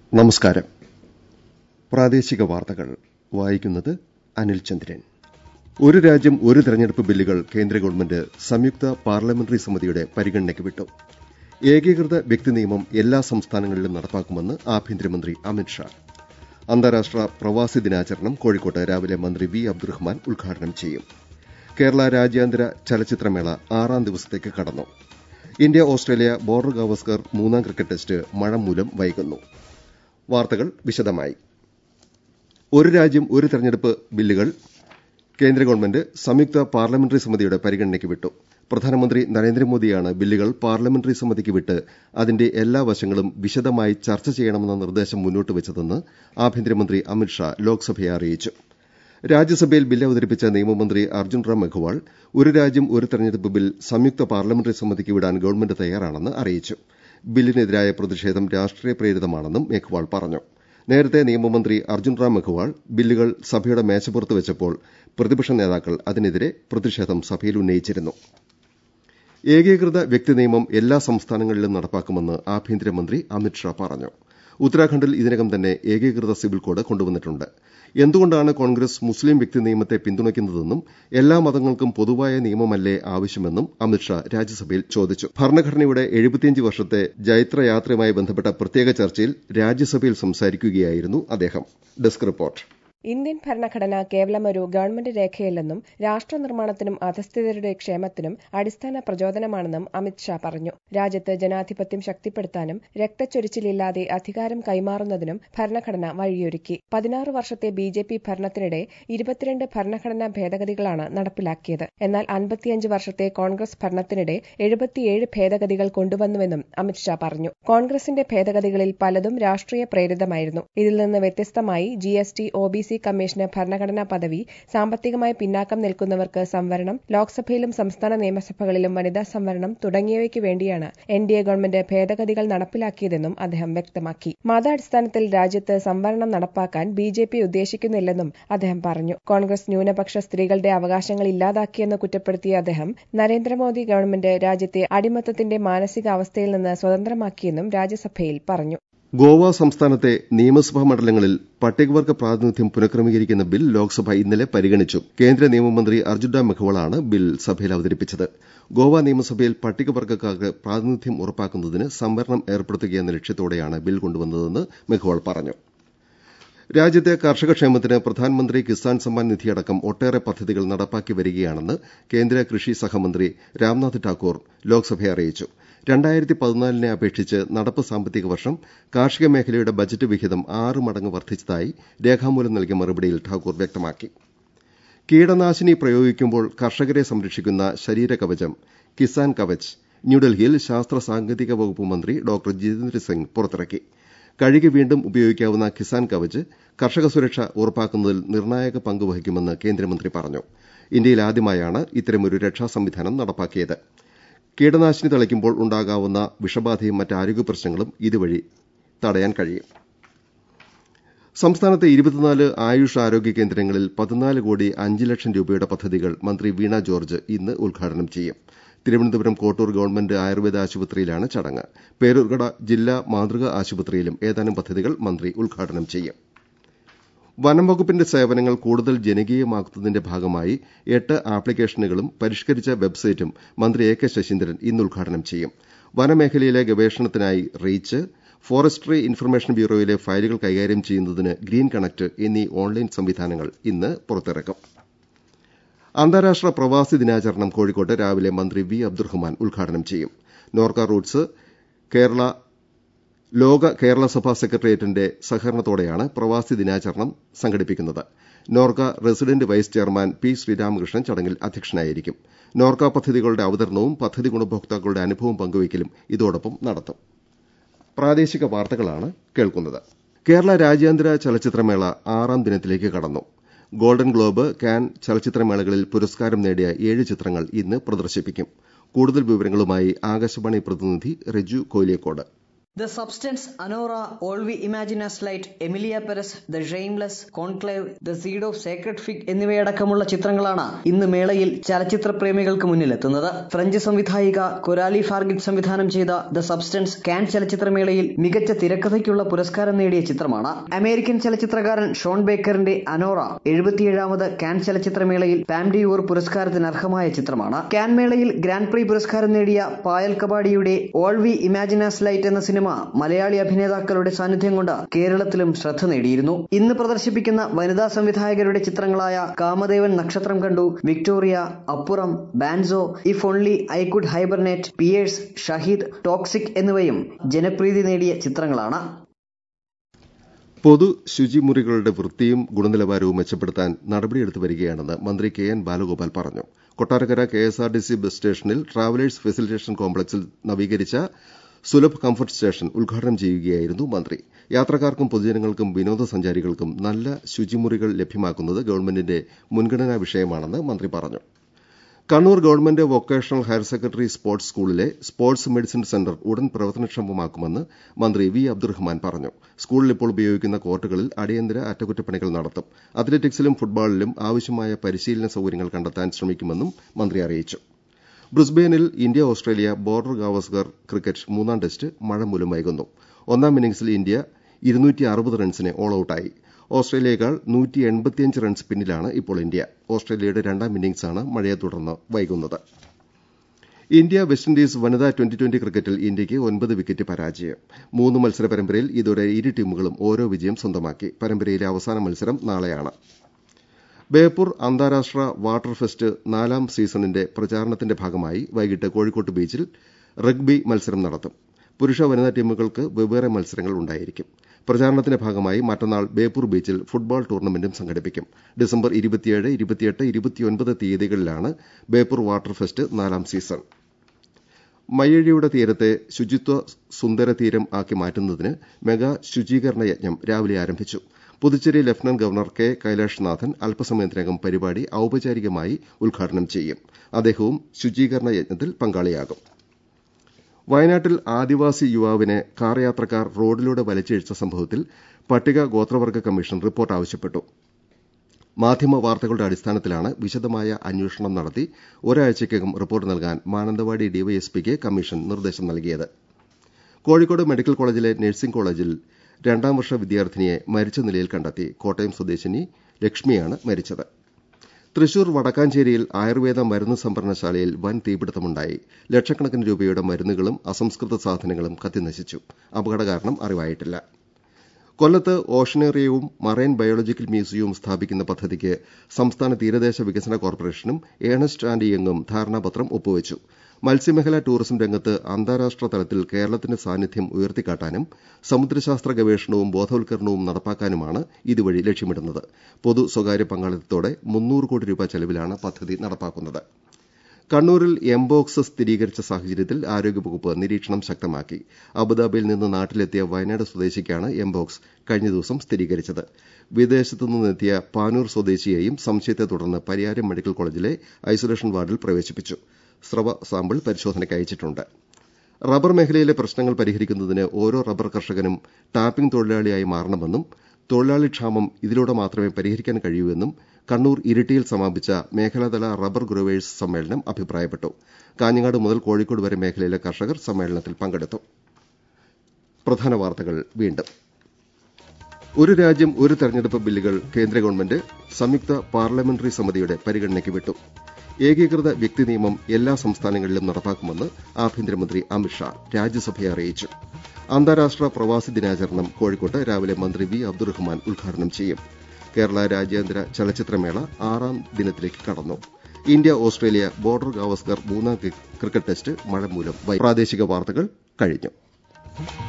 നമസ്കാരം പ്രാദേശിക വാർത്തകൾ വായിക്കുന്നത് അനിൽ ചന്ദ്രൻ ഒരു രാജ്യം ഒരു തെരഞ്ഞെടുപ്പ് ബില്ലുകൾ കേന്ദ്ര ഗവൺമെന്റ് സംയുക്ത പാർലമെന്ററി സമിതിയുടെ പരിഗണനയ്ക്ക് വിട്ടു ഏകീകൃത വ്യക്തി നിയമം എല്ലാ സംസ്ഥാനങ്ങളിലും നടപ്പാക്കുമെന്ന് ആഭ്യന്തരമന്ത്രി അമിത്ഷാ അന്താരാഷ്ട്ര പ്രവാസി ദിനാചരണം കോഴിക്കോട്ട് രാവിലെ മന്ത്രി വി അബ്ദുറഹ്മാൻ ഉദ്ഘാടനം ചെയ്യും കേരള രാജ്യാന്തര ചലച്ചിത്രമേള ആറാം ദിവസത്തേക്ക് കടന്നു ഇന്ത്യ ഓസ്ട്രേലിയ ബോർഡർ ഗാവസ്കർ മൂന്നാം ക്രിക്കറ്റ് ടെസ്റ്റ് മഴ മൂലം വൈകുന്നു വാർത്തകൾ വിശദമായി ഒരു രാജ്യം ഒരു തെരഞ്ഞെടുപ്പ് ബില്ലുകൾ കേന്ദ്ര ഗവൺമെന്റ് സംയുക്ത പാർലമെന്ററി സമിതിയുടെ പരിഗണനയ്ക്ക് വിട്ടു പ്രധാനമന്ത്രി നരേന്ദ്രമോദിയാണ് ബില്ലുകൾ പാർലമെന്ററി സമിതിക്ക് വിട്ട് അതിന്റെ എല്ലാ വശങ്ങളും വിശദമായി ചർച്ച ചെയ്യണമെന്ന നിർദ്ദേശം മുന്നോട്ട് വെച്ചതെന്ന് ആഭ്യന്തരമന്ത്രി അമിത്ഷാ ലോക്സഭയെ അറിയിച്ചു രാജ്യസഭയിൽ ബില്ല് അവതരിപ്പിച്ച നിയമമന്ത്രി അർജുൻ റാം മെഘ്വാൾ ഒരു രാജ്യം ഒരു തെരഞ്ഞെടുപ്പ് ബിൽ സംയുക്ത പാർലമെന്ററി സമിതിക്ക് വിടാൻ ഗവൺമെന്റ് തയ്യാറാണെന്ന് അറിയിച്ചു ബില്ലിനെതിരായ പ്രതിഷേധം രാഷ്ട്രീയ പ്രേരിതമാണെന്നും മെഘ്വാൾ പറഞ്ഞു നേരത്തെ നിയമമന്ത്രി അർജുൻ റാം മെഘ്വാൾ ബില്ലുകൾ സഭയുടെ മേശപ്പുറത്ത് വെച്ചപ്പോൾ പ്രതിപക്ഷ നേതാക്കൾ അതിനെതിരെ പ്രതിഷേധം സഭയിൽ ഉന്നയിച്ചിരുന്നു ഏകീകൃത വ്യക്തി നിയമം എല്ലാ സംസ്ഥാനങ്ങളിലും നടപ്പാക്കുമെന്ന് ആഭ്യന്തരമന്ത്രി അമിത്ഷാ പറഞ്ഞു ഉത്തരാഖണ്ഡിൽ ഇതിനകം തന്നെ ഏകീകൃത സിവിൽ കോഡ് കൊണ്ടുവന്നിട്ടുണ്ട് എന്തുകൊണ്ടാണ് കോൺഗ്രസ് മുസ്ലിം വ്യക്തി നിയമത്തെ പിന്തുണയ്ക്കുന്നതെന്നും എല്ലാ മതങ്ങൾക്കും പൊതുവായ നിയമമല്ലേ ആവശ്യമെന്നും അമിത്ഷാ രാജ്യസഭയിൽ ചോദിച്ചു ഭരണഘടനയുടെ എഴുപത്തിയഞ്ച് വർഷത്തെ ജൈത്രയാത്രയുമായി ബന്ധപ്പെട്ട പ്രത്യേക ചർച്ചയിൽ രാജ്യസഭയിൽ സംസാരിക്കുകയായിരുന്നു അദ്ദേഹം ഡെസ്ക് റിപ്പോർട്ട് ഇന്ത്യൻ ഭരണഘടന കേവലം ഒരു ഗവൺമെന്റ് രേഖയല്ലെന്നും രാഷ്ട്ര നിർമ്മാണത്തിനും അധസ്ഥിതരുടെ ക്ഷേമത്തിനും അടിസ്ഥാന പ്രചോദനമാണെന്നും അമിത്ഷാ പറഞ്ഞു രാജ്യത്ത് ജനാധിപത്യം ശക്തിപ്പെടുത്താനും രക്തച്ചൊരിച്ചിലില്ലാതെ അധികാരം കൈമാറുന്നതിനും ഭരണഘടന വഴിയൊരുക്കി പതിനാറ് വർഷത്തെ ബി ജെ പി ഭരണത്തിനിടെ ഇരുപത്തിരണ്ട് ഭരണഘടനാ ഭേദഗതികളാണ് നടപ്പിലാക്കിയത് എന്നാൽ അൻപത്തിയഞ്ച് വർഷത്തെ കോൺഗ്രസ് ഭരണത്തിനിടെ എഴുപത്തിയേഴ് ഭേദഗതികൾ കൊണ്ടുവന്നുവെന്നും അമിത്ഷാ പറഞ്ഞു കോൺഗ്രസിന്റെ ഭേദഗതികളിൽ പലതും രാഷ്ട്രീയ പ്രേരിതമായിരുന്നു ഇതിൽ നിന്ന് വ്യത്യസ്തമായി G S T O B C കമ്മീഷന് ഭരണഘടനാ പദവി സാമ്പത്തികമായി പിന്നാക്കം നിൽക്കുന്നവർക്ക് സംവരണം ലോക്സഭയിലും സംസ്ഥാന നിയമസഭകളിലും വനിതാ സംവരണം തുടങ്ങിയവയ്ക്ക് വേണ്ടിയാണ് എൻ ഡി എ ഗവൺമെന്റ് ഭേദഗതികൾ നടപ്പിലാക്കിയതെന്നും അദ്ദേഹം വ്യക്തമാക്കി മതാടിസ്ഥാനത്തിൽ രാജ്യത്ത് സംവരണം നടപ്പാക്കാൻ ബി ജെ പി ഉദ്ദേശിക്കുന്നില്ലെന്നും അദ്ദേഹം പറഞ്ഞു കോൺഗ്രസ് ന്യൂനപക്ഷ സ്ത്രീകളുടെ അവകാശങ്ങൾ ഇല്ലാതാക്കിയെന്ന് കുറ്റപ്പെടുത്തിയ അദ്ദേഹം നരേന്ദ്രമോദി ഗവൺമെന്റ് രാജ്യത്തെ അടിമത്തത്തിന്റെ മാനസികാവസ്ഥയിൽ നിന്ന് സ്വതന്ത്രമാക്കിയെന്നും രാജ്യസഭയിൽ പറഞ്ഞു ഗോവ സംസ്ഥാനത്തെ നിയമസഭാ മണ്ഡലങ്ങളിൽ പട്ടികവർഗ പ്രാതിനിധ്യം പുനഃക്രമീകരിക്കുന്ന ബിൽ ലോക്സഭ ഇന്നലെ പരിഗണിച്ചു കേന്ദ്ര നിയമമന്ത്രി അർജുൻ റാം മെഘ്വാളാണ് ബിൽ സഭയിൽ അവതരിപ്പിച്ചത് ഗോവ നിയമസഭയിൽ പട്ടികവർഗക്കാർക്ക് പ്രാതിനിധ്യം ഉറപ്പാക്കുന്നതിന് സംവരണം ഏർപ്പെടുത്തുകയെന്ന ലക്ഷ്യത്തോടെയാണ് ബിൽ കൊണ്ടുവന്നതെന്ന് മെഘ്വാൾ പറഞ്ഞു രാജ്യത്തെ കർഷകക്ഷേമത്തിന് പ്രധാനമന്ത്രി കിസാൻ സമ്മാൻ നിധിയടക്കം ഒട്ടേറെ പദ്ധതികൾ നടപ്പാക്കി വരികയാണെന്ന് കേന്ദ്ര കൃഷി സഹമന്ത്രി രാംനാഥ് ഠാക്കൂർ ലോക്സഭയെ അറിയിച്ചു രണ്ടായിരത്തി പതിനാലിനെ അപേക്ഷിച്ച് നടപ്പ് സാമ്പത്തിക വർഷം കാർഷിക മേഖലയുടെ ബജറ്റ് വിഹിതം ആറ് മടങ്ങ് വർദ്ധിച്ചതായി രേഖാമൂലം നൽകിയ മറുപടിയിൽ ഠാക്കൂർ വ്യക്തമാക്കി കീടനാശിനി പ്രയോഗിക്കുമ്പോൾ കർഷകരെ സംരക്ഷിക്കുന്ന ശരീരകവചം കിസാൻ കവച് ന്യൂഡൽഹിയിൽ ശാസ്ത്ര സാങ്കേതിക വകുപ്പ് മന്ത്രി ഡോക്ടർ ജിതേന്ദ്ര സിംഗ് പുറത്തിറക്കി കഴുകി വീണ്ടും ഉപയോഗിക്കാവുന്ന കിസാൻ കവച് കർഷക സുരക്ഷ ഉറപ്പാക്കുന്നതിൽ നിർണായക പങ്ക് വഹിക്കുമെന്ന് കേന്ദ്രമന്ത്രി പറഞ്ഞു ഇന്ത്യയിൽ ആദ്യമായാണ് ഇത്തരമൊരു രക്ഷാ സംവിധാനം നടപ്പാക്കിയത് കീടനാശിനി തളിക്കുമ്പോൾ ഉണ്ടാകാവുന്ന വിഷബാധയും മറ്റ് ആരോഗ്യ പ്രശ്നങ്ങളും ഇതുവഴി തടയാൻ കഴിയും സംസ്ഥാനത്തെ ഇരുപത്തിനാല് ആയുഷ് ആരോഗ്യ കേന്ദ്രങ്ങളിൽ പതിനാല് കോടി അഞ്ച് ലക്ഷം രൂപയുടെ പദ്ധതികൾ മന്ത്രി വീണ ജോർജ് ഇന്ന് ഉദ്ഘാടനം ചെയ്യും തിരുവനന്തപുരം കോട്ടൂർ ഗവൺമെന്റ് ആയുർവേദ ആശുപത്രിയിലാണ് ചടങ്ങ് പേരൂർക്കട ജില്ലാ മാതൃകാ ആശുപത്രിയിലും ഏതാനും പദ്ധതികൾ മന്ത്രി ഉദ്ഘാടനം ചെയ്യും വനം വകുപ്പിന്റെ സേവനങ്ങൾ കൂടുതൽ ജനകീയമാക്കുന്നതിന്റെ ഭാഗമായി എട്ട് ആപ്ലിക്കേഷനുകളും പരിഷ്കരിച്ച വെബ്സൈറ്റും മന്ത്രി എ കെ ശശീന്ദ്രൻ ഇന്ന് ഉദ്ഘാടനം ചെയ്യും വനമേഖലയിലെ ഗവേഷണത്തിനായി റീച്ച് ഫോറസ്ട്രി ഇൻഫർമേഷൻ ബ്യൂറോയിലെ ഫയലുകൾ കൈകാര്യം ചെയ്യുന്നതിന് ഗ്രീൻ കണക്ട് എന്നീ ഓൺലൈൻ സംവിധാനങ്ങൾ ഇന്ന് പുറത്തിറക്കും അന്താരാഷ്ട്ര പ്രവാസി ദിനാചരണം കോഴിക്കോട്ട് രാവിലെ മന്ത്രി വി അബ്ദുറഹ്മാൻ ഉദ്ഘാടനം ചെയ്യും നോർക്ക റൂട്ട്സ് കേരള ലോക കേരള സഭാ സെക്രട്ടേറിയറ്റിന്റെ സഹകരണത്തോടെയാണ് പ്രവാസി ദിനാചരണം സംഘടിപ്പിക്കുന്നത് Norka resident vice chairman P Sreeramakrishnan ചടങ്ങിൽ അധ്യക്ഷനായിരിക്കും നോർക്ക പദ്ധതികളുടെ അവതരണവും പദ്ധതി ഗുണഭോക്താക്കളുടെ അനുഭവം പങ്കുവയ്ക്കലും ഇതോടൊപ്പം നടത്തും പ്രാദേശിക വാർത്തകളാണ് കേൾക്കുന്നത് കേരള രാജ്യാന്തര ചലച്ചിത്രമേള ആറാം ദിനത്തിലേക്ക് കടന്നു ഗോൾഡൻ ഗ്ലോബ് കാൻ ചലച്ചിത്രമേളകളിൽ പുരസ്കാരം നേടിയ ഏഴ് ചിത്രങ്ങൾ ഇന്ന് പ്രദർശിപ്പിക്കും കൂടുതൽ വിവരങ്ങളുമായി ആകാശവാണി പ്രതിനിധി Reju Koliyakode the substance Anora all we imagine as light Emilia Perez the shameless conclave the seed of sacred fig എന്നിവയടക്കമുള്ള ചിത്രങ്ങളാണ് ഇന്ന് മേളയിൽ ചലച്ചിത്ര പ്രേമികൾക്ക് മുന്നിലെത്തുന്നത് ഫ്രഞ്ച് സംവിധായിക കൊരാലി ഫാർഗിറ്റ് സംവിധാനം ചെയ്ത ദ സബ്സ്റ്റൻസ് കാൻ ചലച്ചിത്രമേളയിൽ മികച്ച തിരക്കഥയ്ക്കുള്ള പുരസ്കാരം നേടിയ ചിത്രമാണ് അമേരിക്കൻ ചലച്ചിത്രകാരൻ ഷോൺ ബേക്കറിന്റെ അനോറ എഴുപത്തിയേഴാമത് കാൻ ചലച്ചിത്രമേളയിൽ പാംഡിയൂർ പുരസ്കാരത്തിന് അർഹമായ ചിത്രമാണ് കാൻ മേളയിൽ ഗ്രാൻഡ് പ്രീ പുരസ്കാരം നേടിയ പായൽ കബാഡിയുടെ ഓൾ വി ഇമാജിനാസ് ലൈറ്റ് എന്ന സിനിമ മലയാളി അഭിനേതാക്കളുടെ സാന്നിധ്യം കൊണ്ട് കേരളത്തിലും ശ്രദ്ധ നേടിയിരുന്നു ഇന്ന് പ്രദർശിപ്പിക്കുന്ന വനിതാ സംവിധായകരുടെ ചിത്രങ്ങളായ കാമദേവൻ നക്ഷത്രം കണ്ടു Victoria Appuram Banzo if only I could hibernate Pierce Shahid Toxic എന്നിവയും ജനപ്രീതി നേടിയ ചിത്രങ്ങളാണ് പൊതു ശുചിമുറികളുടെ വൃത്തിയും ഗുണനിലവാരവും മെച്ചപ്പെടുത്താൻ നടപടിയെടുത്തു വരികയാണെന്ന് മന്ത്രി കെ എൻ ബാലഗോപാൽ പറഞ്ഞു Kottarakkara K S R T C bus station travellers facilitation കോംപ്ലക്സിൽ നവീകരിച്ച സുലഭ് കംഫർട്ട് സ്റ്റേഷൻ ഉദ്ഘാടനം ചെയ്യുകയായിരുന്നു മന്ത്രി യാത്രക്കാർക്കും പൊതുജനങ്ങൾക്കും വിനോദസഞ്ചാരികൾക്കും നല്ല ശുചിമുറികൾ ലഭ്യമാക്കുന്നത് ഗവൺമെന്റിന്റെ മുൻഗണനാ വിഷയമാണെന്ന് മന്ത്രി പറഞ്ഞു Kannur government vocational higher secondary sports സ്കൂളിലെ സ്പോർട്സ് മെഡിസിൻ സെന്റർ ഉടൻ പ്രവർത്തനക്ഷമമാക്കുമെന്ന് മന്ത്രി വി അബ്ദുറഹ്മാൻ പറഞ്ഞു സ്കൂളിൽ ഇപ്പോൾ ഉപയോഗിക്കുന്ന കോർട്ടുകളിൽ അടിയന്തര അറ്റകുറ്റപ്പണികൾ നടത്തും അത്ലറ്റിക്സിലും ഫുട്ബോളിലും ആവശ്യമായ പരിശീലന സൌകര്യങ്ങൾ കണ്ടെത്താൻ ശ്രമിക്കുമെന്നും മന്ത്രി അറിയിച്ചു ബ്രിസ്ബെയിനിൽ India Australia border Gavaskar cricket മൂന്നാം ടെസ്റ്റ് മഴ മൂലം വൈകുന്നു ഒന്നാം ഇന്നിംഗ്സിൽ ഇന്ത്യ റൺസിന് ഓൾ ഔട്ടായി ഓസ്ട്രേലിയയേക്കാൾ റൺസ് പിന്നിലാണ് ഇപ്പോൾ ഇന്ത്യ ഓസ്ട്രേലിയയുടെ രണ്ടാം ഇന്നിംഗ്സാണ് മഴയെ തുടർന്ന് വൈകുന്നത് ഇന്ത്യ വെസ്റ്റ് ഇൻഡീസ് വനിതാ ട്വന്റി ട്വന്റി ക്രിക്കറ്റിൽ ഇന്ത്യയ്ക്ക് ഒൻപത് വിക്കറ്റ് പരാജയം മൂന്ന് മത്സര പരമ്പരയിൽ ഇതോടെ ഇരു ടീമുകളും ഓരോ വിജയം സ്വന്തമാക്കി പരമ്പരയിലെ അവസാന മത്സരം നാളെയാണ് ബേപ്പൂർ അന്താരാഷ്ട്ര വാട്ടർ ഫെസ്റ്റ് നാലാം സീസണിന്റെ പ്രചാരണത്തിന്റെ ഭാഗമായി വൈകിട്ട് കോഴിക്കോട്ട് ബീച്ചിൽ റഗ്ബി മത്സരം നടത്തും പുരുഷ വനിതാ ടീമുകൾക്ക് വെവ്വേറെ മത്സരങ്ങൾ ഉണ്ടായിരിക്കും പ്രചാരണത്തിന്റെ ഭാഗമായി മറ്റന്നാൾ ബേപ്പൂർ ബീച്ചിൽ ഫുട്ബോൾ ടൂർണമെന്റും സംഘടിപ്പിക്കും ഡിസംബർ ഇരുപത്തിയേഴ് ഇരുപത്തിയെട്ട് ഇരുപത്തിയൊൻപത് തീയതികളിലാണ് ബേപ്പൂർ വാട്ടർ ഫെസ്റ്റ് നാലാം സീസൺ മയ്യഴിയുടെ തീരത്തെ ശുചിത്വ സുന്ദര തീരം ആക്കി മാറ്റുന്നതിന് മെഗാ ശുചീകരണ യജ്ഞം രാവിലെ ആരംഭിച്ചു Puducherry lieutenant governor K Kailashnathan അല്പസമയത്തിനകം പരിപാടി ഔപചാരികമായി ഉദ്ഘാടനം ചെയ്യും അദ്ദേഹവും ശുചീകരണ യജ്ഞത്തിൽ പങ്കാളിയാകും വയനാട്ടിൽ ആദിവാസി യുവാവിനെ കാർ യാത്രക്കാർ റോഡിലൂടെ വലിച്ചിഴച്ച സംഭവത്തിൽ പട്ടിക ഗോത്രവർഗ കമ്മീഷൻ റിപ്പോർട്ട് ആവശ്യപ്പെട്ടു മാധ്യമ വാർത്തകളുടെ അടിസ്ഥാനത്തിലാണ് വിശദമായ അന്വേഷണം നടത്തി ഒരാഴ്ചയ്ക്കകം റിപ്പോർട്ട് നൽകാൻ മാനന്തവാടി ഡിവൈഎസ്പിക്ക് കമ്മീഷൻ നിർദ്ദേശം നൽകിയത് കോഴിക്കോട് മെഡിക്കൽ കോളേജിലെ നഴ്സിംഗ് കോളേജിൽ രണ്ടാം വർഷ വിദ്യാർത്ഥിനിയെ മരിച്ച നിലയിൽ കണ്ടെത്തി കോട്ടയം സ്വദേശിനി ലക്ഷ്മിയാണ് മരിച്ചത് തൃശൂർ വടക്കാഞ്ചേരിയിൽ ആയുർവേദ മരുന്ന് സംഭരണശാലയിൽ വൻ തീപിടുത്തമുണ്ടായി ലക്ഷക്കണക്കിന് രൂപയുടെ മരുന്നുകളും അസംസ്കൃത സാധനങ്ങളും കത്തിനശിച്ചു അപകട കാരണം അറിവായിട്ടില്ല കൊല്ലത്ത് ഓഷനേറിയവും മറൈൻ ബയോളജിക്കൽ മ്യൂസിയവും സ്ഥാപിക്കുന്ന പദ്ധതിക്ക് സംസ്ഥാന തീരദേശ വികസന കോർപ്പറേഷനും ഏണസ്റ്റ് ആന്റ് യങ്ങും ധാരണാപത്രം ഒപ്പുവച്ചു മത്സ്യമേഖല ടൂറിസം രംഗത്ത് അന്താരാഷ്ട്ര തലത്തിൽ കേരളത്തിന്റെ സാന്നിധ്യം ഉയർത്തിക്കാട്ടാനും സമുദ്രശാസ്ത്ര ഗവേഷണവും ബോധവൽക്കരണവും നടപ്പാക്കാനുമാണ് ഇതുവഴി ലക്ഷ്യമിടുന്നത് പൊതു സ്വകാര്യ പങ്കാളിത്തത്തോടെ മുന്നൂറ് കോടി രൂപ ചെലവിലാണ് പദ്ധതി നടപ്പാക്കുന്നത് കണ്ണൂരിൽ എംബോക്സ് സ്ഥിരീകരിച്ച സാഹചര്യത്തിൽ ആരോഗ്യവകുപ്പ് നിരീക്ഷണം ശക്തമാക്കി അബുദാബിയിൽ നിന്ന് നാട്ടിലെത്തിയ വയനാട് സ്വദേശിക്കാണ് എംബോക്സ് കഴിഞ്ഞ ദിവസം സ്ഥിരീകരിച്ചത് വിദേശത്തു നിന്നെത്തിയ പാനൂർ സ്വദേശിയെയും സംശയത്തെ തുടർന്ന് പരിയാരം മെഡിക്കൽ കോളേജിലെ ഐസൊലേഷൻ വാർഡിൽ പ്രവേശിപ്പിച്ചു സ്രവ സാമ്പിൾ പരിശോധനയ്ക്ക് അയച്ചിട്ടുണ്ട് റബ്ബർ മേഖലയിലെ പ്രശ്നങ്ങൾ പരിഹരിക്കുന്നതിന് ഓരോ റബ്ബർ കർഷകനും ടാപ്പിംഗ് തൊഴിലാളിയായി മാറണമെന്നും തൊഴിലാളി ക്ഷാമം ഇതിലൂടെ മാത്രമേ പരിഹരിക്കാൻ കഴിയൂവെന്നും കണ്ണൂർ ഇരിട്ടിയിൽ സമാപിച്ച മേഖലാതല റബ്ബർ ഗ്രൂവേഴ്സ് സമ്മേളനം അഭിപ്രായപ്പെട്ടു കാഞ്ഞങ്ങാട് മുതൽ കോഴിക്കോട് വരെ മേഖലയിലെ കർഷകർ സമ്മേളനത്തിൽ പങ്കെടുത്തു പ്രധാന വാർത്തകൾ വീണ്ടും ഒരു രാജ്യം ഒരു തെരഞ്ഞെടുപ്പ് ബില്ലുകൾ കേന്ദ്ര ഗവൺമെന്റ് സംയുക്ത പാർലമെന്ററി സമിതിയുടെ പരിഗണനയ്ക്ക് വിട്ടു ഏകീകൃത വ്യക്തി നിയമം എല്ലാ സംസ്ഥാനങ്ങളിലും നടപ്പാക്കുമെന്ന് ആഭ്യന്തരമന്ത്രി അമിത്ഷാ രാജ്യസഭയെ അറിയിച്ചു അന്താരാഷ്ട്ര പ്രവാസി ദിനാചരണം കോഴിക്കോട്ട് രാവിലെ മന്ത്രി വി അബ്ദുറഹ്മാൻ ഉദ്ഘാടനം ചെയ്യും കേരള രാജ്യാന്തര ചലച്ചിത്രമേള ആറാം ദിനത്തിലേക്ക് കടന്നു ഇന്ത്യ ഓസ്ട്രേലിയ ബോർഡർ ഗാവസ്കർ മൂന്നാം ക്രിക്കറ്റ് ടെസ്റ്റ് മഴ മൂലം പ്രാദേശിക വാർത്തകൾ കഴിഞ്ഞു